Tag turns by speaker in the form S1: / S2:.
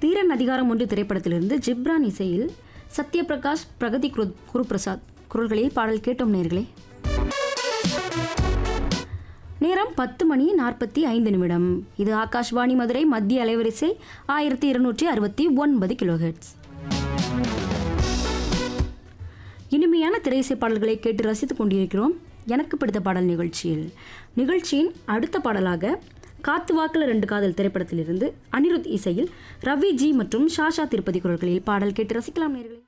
S1: தீரன் அதிகாரம் ஒன்று திரைப்படத்திலிருந்து ஜிப்ரான் இசையில் சத்யபிரகாஷ் பிரகதி குரு குருபிரசாத் குரல்களில் பாடல் கேட்டோம் நேர்களே நேரம் பத்து மணி நாற்பத்தி ஐந்து நிமிடம் இது ஆகாஷ்வாணி மதுரை மத்திய அலைவரிசை ஆயிரத்தி இருநூற்றி அறுபத்தி ஒன்பது கிலோஹெட்ஸ் இனிமையான திரையிசை பாடல்களை கேட்டு ரசித்துக் கொண்டிருக்கிறோம் எனக்கு பிடித்த பாடல் நிகழ்ச்சியில் நிகழ்ச்சியின் அடுத்த பாடலாக காத்து வாக்கில் ரெண்டு காதல் திரைப்படத்திலிருந்து அனிருத் இசையில் ரவி ஜி மற்றும் ஷாஷா திருப்பதி குரல்களில் பாடல் கேட்டு ரசிக்கலாம் நேர்களே